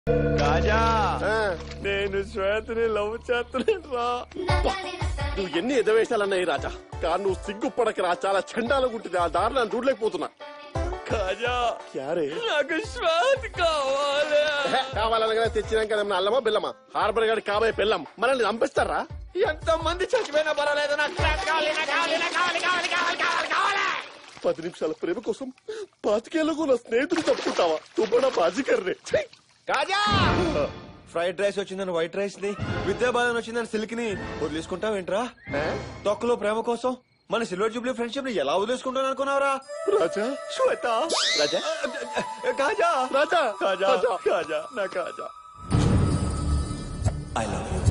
రాజా ఆ, నేను శ్వేతని లవ్ చేస్తున్నా నువ్వు ఎన్ని ఎదవేశాలన్నాయి రాజా కానీ నువ్వు సిగ్గుపడకరా చాలా చండాలకు ఉంటుంది ఆ దారి నన్ను చూడలేకపోతున్నా కాజా క్యారే నాకు శ్వేత కావాలి కావాలనగా తెచ్చినాక ఏమన్నా అల్లమా బెల్లమా హార్బర్ గారి కాబోయే పెళ్ళం మనల్ని చంపిస్తారా ఎంత మంది చచ్చిపోయినా పర్వాలేదు నాకు శ్వేత కావాలి నాకు కావాలి నాకు కావాలి కావాలి కావాలి కావాలి కావాలి పది నిమిషాల ప్రేమ కోసం పాతికేళ్లకు నా స్నేహితుడు తప్పుకుంటావా తుబ్బడ బాజికర్రే ఛీ! కాజా ఫ్రైడ్ రైస్ వచ్చిందని వైట్ రైస్ ని విద్యాబాలన్ వచ్చిందని సిల్క్ ని వదిలేసుకుంటావేంట్రా తొక్కలో ప్రేమ కోసం మన సిల్వర్ జూబ్లీ ఫ్రెండ్షిప్ ని ఎలా వదిలేసుకుంటాను అనుకున్నావురా రాజా శ్వేత రాజా కాజా రాజా కాజా రాజా కాజా నా కాజా ఐ లవ్ యూ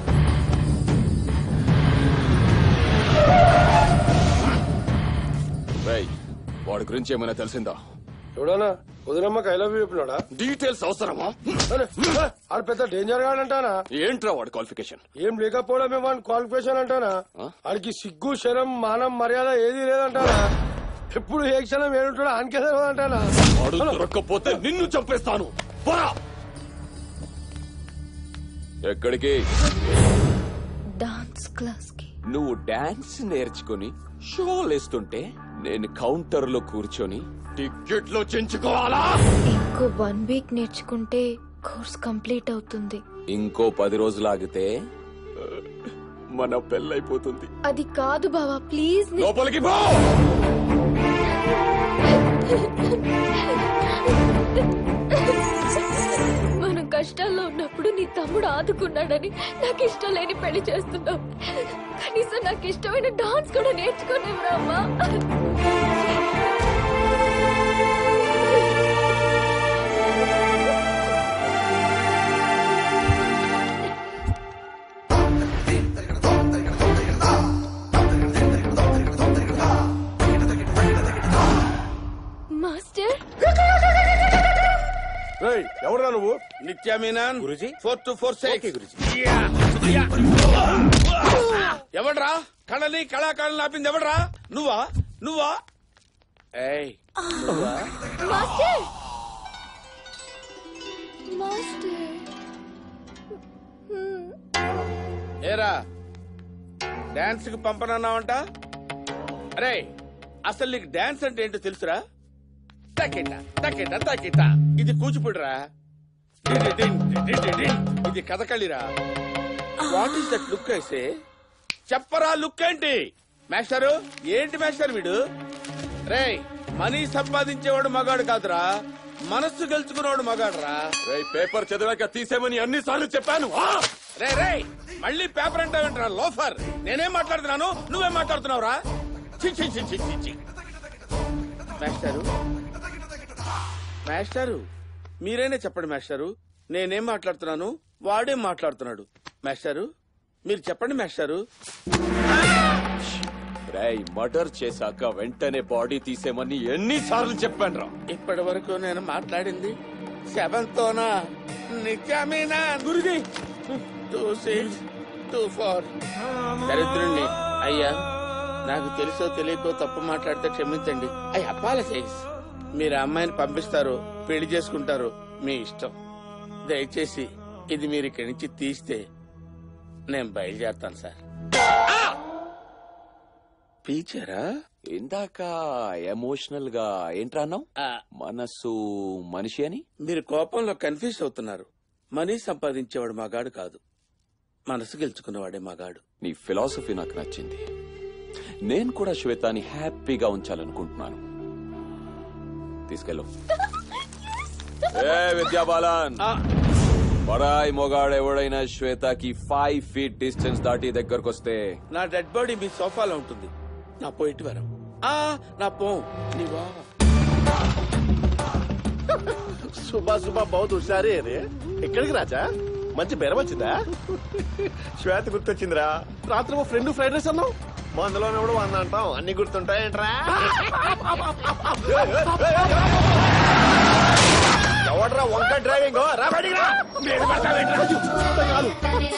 రేయ్ వాడి గురించి ఏమైనా తెలిసిందా చూడనా కుదిరమ్మకి ఐ లవ్ యూ చెప్పినాడా డీటెయిల్స్ అవసరమా అరే, అరే, ఆడు పెద్ద డేంజర్ గా అంటానా ఏంట్రా వాడి క్వాలిఫికేషన్ ఏం లేకపోవడమే వాడి క్వాలిఫికేషన్ అంటానా ఆడికి సిగ్గు శరం మానం మర్యాద ఏది లేదంటానా ఎప్పుడు ఏ క్షణం ఏడుంటాడో ఆనికే తెలియదు అంటానా వాడు దొరక్కపోతే నిన్ను చంపేస్తాను పోరా ఎక్కడికి డాన్స్ క్లాస్ కి నువ్వు డాన్స్ నేర్చుకుని షోలేస్తుంటే నేను కౌంటర్ లో కూర్చొని టికెట్లు చెంచుకోవాలా ఇంకో వన్ వీక్ నేర్చుకుంటే కోర్స్ కంప్లీట్ అవుతుంది ఇంకో పది రోజులు ఆగితే మన పెళ్ళైపోతుంది అది కాదు బావా ప్లీజ్ ని- లోపలికి పో మనం కష్టాల్లో ఉన్నప్పుడు నీ తమ్ముడు ఆదుకున్నాడని నాకు ఇష్టం లేని పెళ్లి చేస్తున్నావు కనీసం నాకు ఇష్టమైన డాన్స్ కూడా నేర్చుకునేవరా అమ్మా మాస్టర్ ఎవరురా నువ్వు Nithya Menen Guruji four two four six ఎవడ్రా కళని కళాకారులను ఆపింది ఎవడ్రా నువ్వా నువ్వా ఏయ్ మాస్టర్ మాస్టర్ ఏరా డాన్స్ కి పంపనన్నావంట అరే అసలు నీకు డాన్స్ అంటే ఏంటో తెలుసురా తక్కిట తక్కిట తక్కిట ఇది కూచిపూడిరా డి- డి- డి- డి- డి- డి. ఇది కథకళిరా వాట్ ఈస్ దట్ లుక్ అయితే చెప్పరా లుక్ ఏంటి మాస్టరు ఏంటి మాస్టర్ వీడు రేయ్ మనీ సంపాదించేవాడు మగాడు కాదురా మనస్సు గెలుచుకునేవాడు మగాడురా రేయ్ పేపర్ చదివాక తీసేమని అన్ని సార్లు చెప్పాను ఆ! రే రే మళ్ళీ పేపర్ అంటావేంట్రా లోఫర్ నేనేం మాట్లాడుతున్నాను నువ్వేం మాట్లాడుతున్నావురా చి, చి, చి, చి, చి, చి. మాస్టారు మాస్టారు మీరైనా చెప్పండి మాస్టారు నేనేం మాట్లాడుతున్నాను వాడేం మాట్లాడుతున్నాడు మాస్టారు మీరు చెప్పండి మాస్టారు రేయ్ మర్డర్ చేశాక వెంటనే బాడీ తీసేమని ఎన్ని సార్లు చెప్పాను రా ఇప్పటి వరకు నేను మాట్లాడింది శవంతోనా నిజమేనా Guruji two six two four దరిద్రుణ్ణి అయ్యా నాకు తెలుసో తెలియకో తప్పు మాట్లాడితే క్షమించండి ఐ అపాలసైజ్ మీరు ఆ అమ్మాయిని పంపిస్తారు పెళ్లి చేసుకుంటారు మీ ఇష్టం దయచేసి ఇది మీరు ఇక్కడి నుంచి తీస్తే నేను బయలుదేరతాను సార్ పీచారా ఇందాక ఎమోషనల్ గా ఏంట్రా అన్నావు మనస్సు మనిషి అని మీరు కోపంలో కన్ఫ్యూజ్ అవుతున్నారు మనీ సంపాదించేవాడు మగాడు కాదు మనసు గెలుచుకున్నవాడే మగాడు నీ ఫిలాసఫీ నాకు నచ్చింది నేను కూడా శ్వేతాని హ్యాపీగా ఉంచాలనుకుంటున్నాను తీసుకెళ్ళు ఏ విద్యాబాలన్ పరాయి మొగాడు ఎవడైనా శ్వేతకి ఫైవ్ ఫీట్ డిస్టెన్స్ దాటి దగ్గరకు వస్తే నా డెడ్ బాడీ మీ సోఫాలో ఉంటుంది నా పోయిటి వరం ఆ నా పో నీవా సుబా సుబా బౌత్ హుషారే రే ఎక్కడికి రాజా మంచి బెరం వచ్చిందా శ్వేత గుర్తొచ్చిందిరా రాత్రి ఓ ఫ్రెండ్ ఫ్రైడ్ రైస్ అన్నావు మందులోనే కూడా వంద అంటాం అన్ని గుర్తుంటాయేంట్రా ఎవడ్రా వంక డ్రైవింగ్ రా బయటికి రా నేను పడతావేంట్రా? కాదు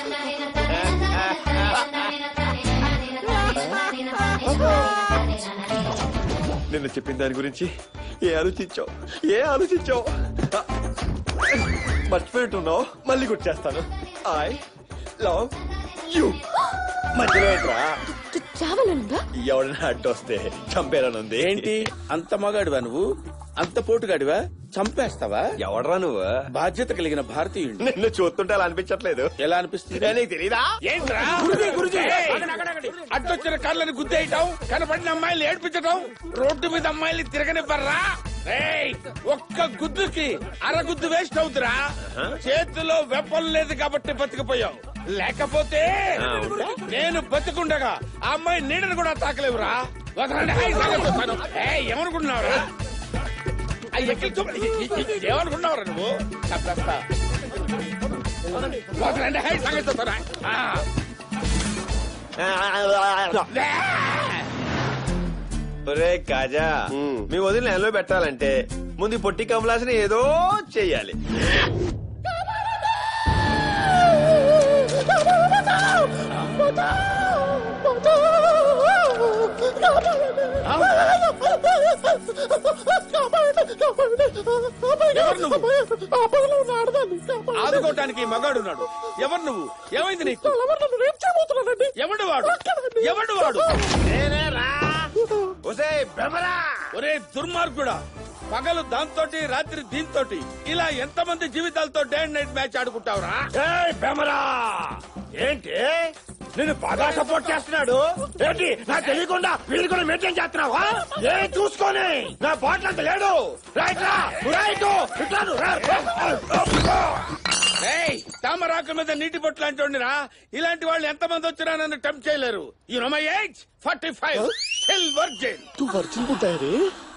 నిన్న చెప్పిన దాని గురించి ఏ ఆలోచించావు ఏ ఆలోచించావు మర్చిపోయినట్టున్నావు మళ్ళీ గుర్తు చేస్తాను ఐ లవ్ యూ మధ్యలో ఏంట్రా చ- చావాలనుందా ఎవడన్నా అడ్డొస్తే చంపేరనుంది ఏంటి అంత మగాడివా నువ్వు అంత పోటుగాడివా చంపేస్తావా ఎవడరా నువ్వు బాధ్యత కలిగిన భారతీయుడు నిన్ను చూస్తుంటే అలా అనిపించట్లేదు ఎలా అనిపిస్తుంది నీకు తెలీదా ఏంట్రా ఏయ్! అడ్డొచ్చిన కార్లను గుద్దేయటం కనపడిన అమ్మాయిలు ఏడ్పించటం రోడ్డు మీద అమ్మాయిలు తిరగనివ్వరా ఏయ్! ఒక్క గుద్దుకి అర గుద్దు వేస్ట్ అవుతురా చేతిలో వెపం లేదు కాబట్టి బతికిపోయావు లేకపోతే నేను బతికుండగా ఆ అమ్మాయి నీడను కూడా తాకలేవురా వదలండి హాయ్ సంగతి చూస్తాను ఏయ్, ఏమనుకుంటున్నావురా ఆ ఎక్కిలి చూపు- ఇ- ఇ- ఇ- ఏమనుకుంటున్నావురా నువ్వు చంపేస్తా వదలండి హాయ్ సంగతి చూస్తాను ఆ. లే! ఒరే కాజా మీ వదిన నెలలో పెట్టాలంటే ముందు ఈ పొట్టి కమలాసని ఏదో చెయ్యాలి ఎవరు నువ్వు ఆదుకోవటానికి మగాడున్నాడు ఎవరు నువ్వు ఏమైంది నీకు ఎవడు వాడు ఎవడు వాడు ఒసే భ్రమరా ఒరే దుర్మార్గుడా పగలు దాంతో రాత్రి దీంతో ఇలా ఎంతమంది జీవితాలతో డే అండ్ నైట్ మ్యాచ్ ఆడుకుంటావురా భ్రమరా ఏంటి నేను బాగా సపోర్ట్ చేస్తున్నాడు ఏంటి నాకు తెలియకుండా వీళ్ళు కూడా మెయింటైన్ చేస్తున్నావా ఏ చూసుకొని నా బాటిల్ అంత లేడు రైట్ రా రైట్ ఇట్లాను ఏయ్ తామరాకు మీద నీటి బొట్లు అంటుండిరా ఇలాంటి వాళ్ళు ఎంతమంది వచ్చినా నన్ను టెంప్ చేయలేరు you know my age forty five still virgin తూ వర్జిన్ పుట్టాయి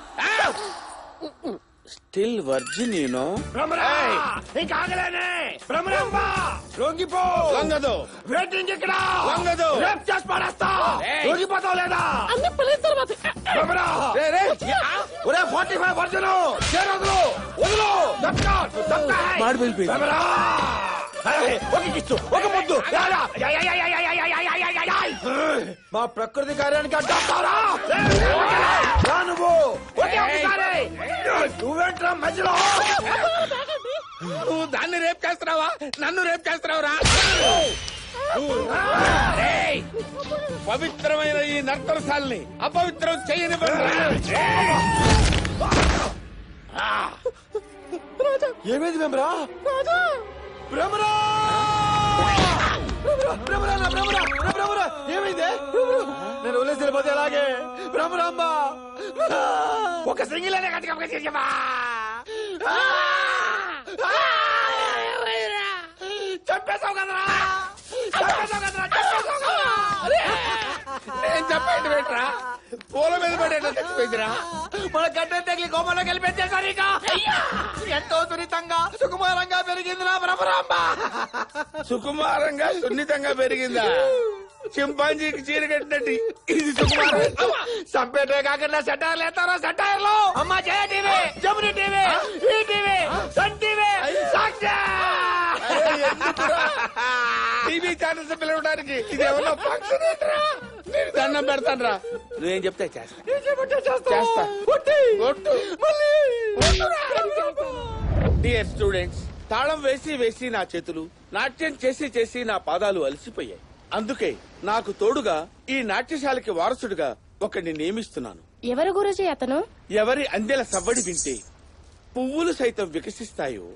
స్టిల్ వర్జిన్ యు నో భ్రమరా ఇంకా ఆగలేనే భ్రమరాంబ లొంగిపో వంగదు వెయిటింగ్ ఇక్కడ వంగదు. రేప్ చేసి పడేస్తా ఏయ్. లొంగిపోతావు లేదా భ్రమరా రే రే ఒరే ఫార్టీ ఫైవ్ వర్జన్ చేరొద్దు వదులు దక్కా దక్కా మాడి వెళ్ళిపోయింది. భ్రమరా ఏయ్, ఒక కిచ్చు ఒక ముద్దు యాలా. యా, యా, యా, యా, యా, యా, యా, యా, యా, యా, యా. మా ప్రకృతి కార్యానికి అడ్డాస్తారా రా నువ్వు ఒకే ఒకసారి. నువ్వేంట్రా మధ్యలో నువ్వు దాన్ని రేప్ చేస్తున్నావా నన్ను రేప్ చేస్తున్నావురా ఏయ్! పవిత్రమైన ఈ నర్తనశాలని అపవిత్రం చేయని ఏమైంది భ్రమరా భ్రమరా భ్రమరా నా భ్రమరా నా భ్రమరా ఏమైంది నేను వదిలేసి వెళ్ళిపోతే అలాగే భ్రమరాంబ ఒక సింగిల్ అనే గట్టిగా చేసావా చంపేశావు కదరా చంపేశావు కదరా చంపేశావు కదరా నేను చెప్పండి బెట్రా పూల మీద పడేట చచ్చిపోయిందిరా మన గడ్డ తగిలి కోమలో కలిపేసేసారు ఇక ఎంతో సున్నితంగా సుకుమారంగా పెరిగింది నా భ్రమరాంబ సుకుమారంగా సున్నితంగా పెరిగిందా చింపాంజీకి చీర కట్టినట్టు ఇది సుకుమారం చంపేటే కాకుండా సెటైర్లు వేస్తారా సెటైర్లు అమ్మా జయ టీవీ జముని TV E TV Sun TV Sakshi TV channels పిలవడానికి ఇది ఏమన్నా ఫంక్షన్ ఏంట్రా? నేను దండం పెడతాను రా నువ్వేం చెప్తే చేస్తా చేస్తా కొట్టు. డియర్ స్టూడెంట్స్ తాళం వేసి వేసి నా చేతులు నాట్యం చేసి చేసి నా పాదాలు అలసిపోయాయి అందుకే నాకు తోడుగా ఈ నాట్యశాలకి వారసుడిగా ఒకడిని నియమిస్తున్నాను ఎవరు గురుజీ అతను ఎవరి అందెల సవ్వడి వింటే పువ్వులు సైతం వికసిస్తాయో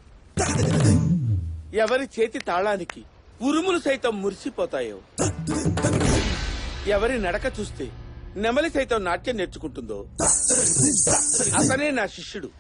ఎవరి చేతి తాళానికి ఉరుములు సైతం మురిసిపోతాయో ఎవరి నడక చూస్తే నెమలి సైతం నాట్యం నేర్చుకుంటుందో అతనే నా శిష్యుడు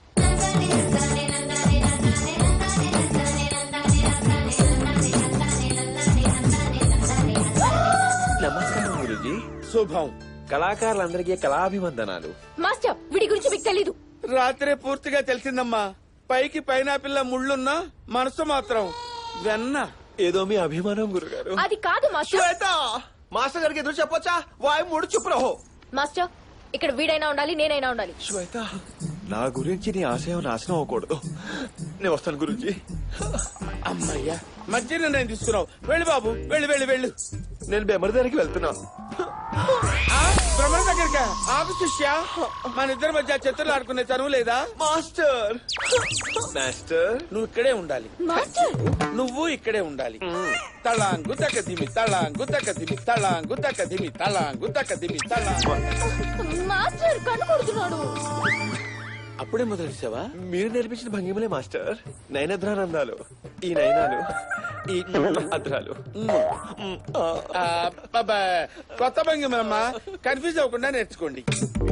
నమస్కారం గురుజీ శుభం కళాకారులందరికీ కళాభివందనాలు మాస్టర్ వీడి గురించి మీకు తెలీదు రాత్రే పూర్తిగా తెలిసిందమ్మా పైకి పైనాపిల్ల ముళ్ళున్నా మనసు మాత్రం వెన్న ఏదో మీ అభిమానం గురుగారు అది కాదు మాస్టర్ శ్వేత మాస్టర్ గారికి ఎదురు చెప్పొచ్చా వాయి మూడు చుప్పురహో మాస్టర్ ఇక్కడ వీడైనా ఉండాలి నేనైనా ఉండాలి శ్వేత నా గురించి నీ ఆశయం నాశనం అవ్వకూడదు నేను వస్తాను గురుజీ అమ్మయ్యా మంచి నిర్ణయం తీసుకున్నావు వెళ్ళి బాబు వెళ్ళి వెళ్ళి వెళ్ళు నేను బెమర్ దగ్గరికి వెళ్తున్నా ఆ? భ్రమణ దగ్గరికా ఆగు శిష్య మన ఇద్దరి మధ్య చెత్తలు ఆడుకునే చనువు లేదా మాస్టర్ మాస్టర్ నువ్వు ఇక్కడే ఉండాలి మాస్టర్ నువ్వు ఇక్కడే ఉండాలి తళాంగు తక్క దిమి తళాంగు తక్క దిమి తళాంగు తక్క దిమి తళాంగు తక్క దిమి తళాంగు మాస్టర్ కన్ను కొడుతున్నాడు అప్పుడే మొదలెట్టావా మీరు నేర్పించిన భంగిమలే మాస్టర్ నయనద్రానందాలు ఈ నయనాలు ఈ అద్రాలు కొత్త భంగిమమ్మ కన్ఫ్యూజ్ అవ్వకుండా నేర్చుకోండి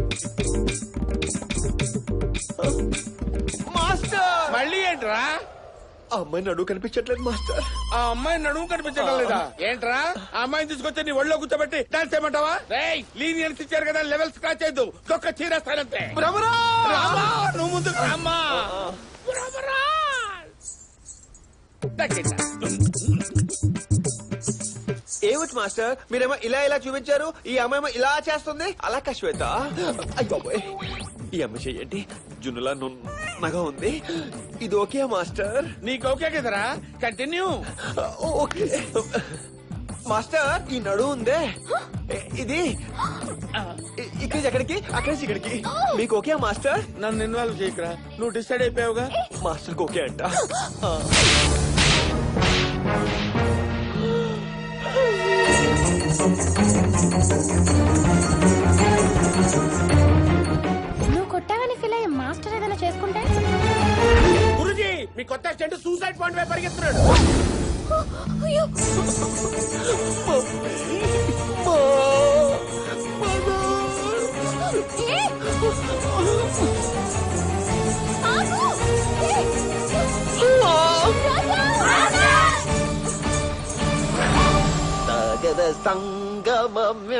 మాస్టర్ మళ్ళీ ఏంట్రా ఆ అమ్మాయి నడువు కనిపించట్లేదు మాస్టర్ ఆ అమ్మాయి నడుము కనిపించడం లేదా ఏంట్రా ఆ అమ్మాయిని తీసుకొచ్చి నీ ఒళ్ళో కూర్చోబెట్టి డాన్స్ చేయమంటావా రేయ్ లీనియన్స్ ఇచ్చారు కదా లెవెల్ స్క్రాచ్ చేయద్దు ఒక్క చీరేస్తానంతే భ్రమరా! రామా నువ్వు ముందు రామ్మా భ్రమరా! తగ్గిట. ఏమిటి మాస్టర్ మీరేమో ఇలా ఇలా చూపించారు ఈ అమ్మాయి ఇలా చేస్తుంది అలా శ్వేత అయ్య బాబోయ్ ఈ అమ్మాయి చెయ్యండి జున్నులా నున్నగా ఉంది ఇది ఓకే మాస్టర్ నీకు ఓకే కదరా కంటిన్యూ ఓకే మాస్టర్ ఈ నడు ఉందే ఇది ఇ- ఇక్కడి నుంచి ఎక్కడికి అక్కడి నుంచి ఇక్కడికి మీకు ఓకే మాస్టర్ నన్ను ఇన్వాల్వ్ చేయకురా నువ్వు డిసైడ్ అయిపోయావుగా మాస్టర్ ఓకే అంట ఆ. నువ్వు కొట్టావని ఫీల్ అయ్యి మాస్టర్ ఏదైనా చేసుకుంటే గురుజీ మీ కొత్త అసిస్టెంట్ సూసైడ్ పాయింట్ వైపు పరిగెత్తున్నాడు అయ్యో ఏ! ఆగు! ఏ! రాజా! తగద సంగమమ్య.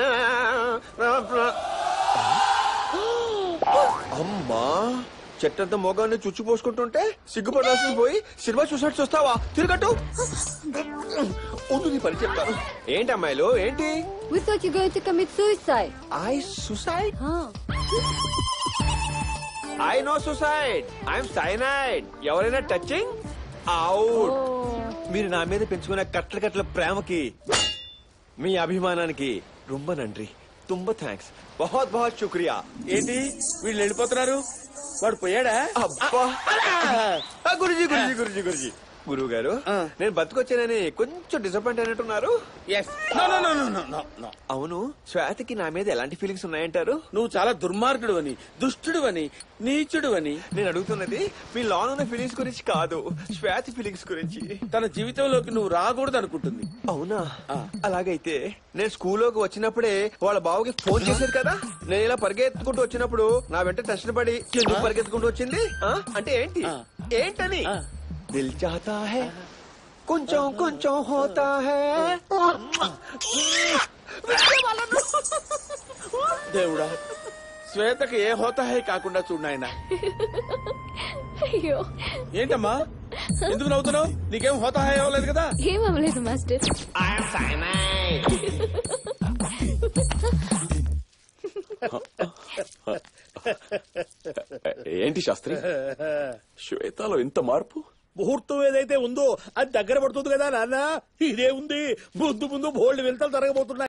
అమ్మా చెట్టంత మొగాన్ని చుచ్చు పోసుకుంటుంటే సిగ్గుపడాల్సింది పోయి సినిమా చూసినట్టు చూస్తావా తిరగట్టు ఉండు నీ పని చెప్తాను ఏంటి అమ్మాయిలు ఏంటి We thought you were going to commit suicide. I suicide Huh? I no suicide I'm cyanide ఎవరైనా టచింగ్ అవుట్ మీరు నా మీద పెంచుకున్న కట్ల కట్ల ప్రేమకి మీ అభిమానానికి రొంబ నండ్రి తుంబ థ్యాంక్స్ బహుత్ బహుత్ శుక్రియా ఏంటి వీళ్ళు వెళ్ళిపోతున్నారు వాడు పోయాడా అబ్బా ఆ, గురుజీ గురుజీ గురుజీ గురుజీ గురువు గారు ఆ. నేను బతుకొచ్చానని కొంచెం డిసప్పాయింట్ అయినట్టున్నారు yes no no no no no no అవును శ్వేతకి నా మీద ఎలాంటి ఫీలింగ్స్ ఉన్నాయంటారు నువ్వు చాలా దుర్మార్గుడు అని దుష్టుడు అని నీచుడు అని నేను అడుగుతున్నది మీ లోన్ ఉన్న ఫీలింగ్స్ గురించి కాదు శ్వేత ఫీలింగ్స్ గురించి తన జీవితంలోకి నువ్వు రాకూడదు అనుకుంటుంది అవునా ఆ. అలాగైతే నేను స్కూల్లోకి వచ్చినప్పుడే వాళ్ళ బావకి ఫోన్ చేసేది కదా నేను ఇలా పరిగెత్తుకుంటూ వచ్చినప్పుడు నా వెంట టెన్షన్ పడి ఎందుకు పరిగెత్తుకుంటూ వచ్చింది ఆ? అంటే ఏంటి ఆ. ఏంటని ఆ. దిల్ చాతా హే కొంచెం కొంచెం హోతా హే దేవుడా శ్వేతకి ఏ హోతాహే కాకుండా చూడాయన అయ్యో ఏంటమ్మా ఎందుకు నవ్వుతున్నావు నీకేం హోతాహే అవ్వలేదు కదా ఏం అవ్వలేదు మాస్టర్ ఏంటి శాస్త్రి శ్వేతలో ఇంత మార్పు ముహూర్తం ఏదైతే ఉందో అది దగ్గర పడుతుంది కదా నాన్న ఇదే ఉంది ముందు ముందు బోల్డ్ వెళ్తాలు జరగబోతున్నాయి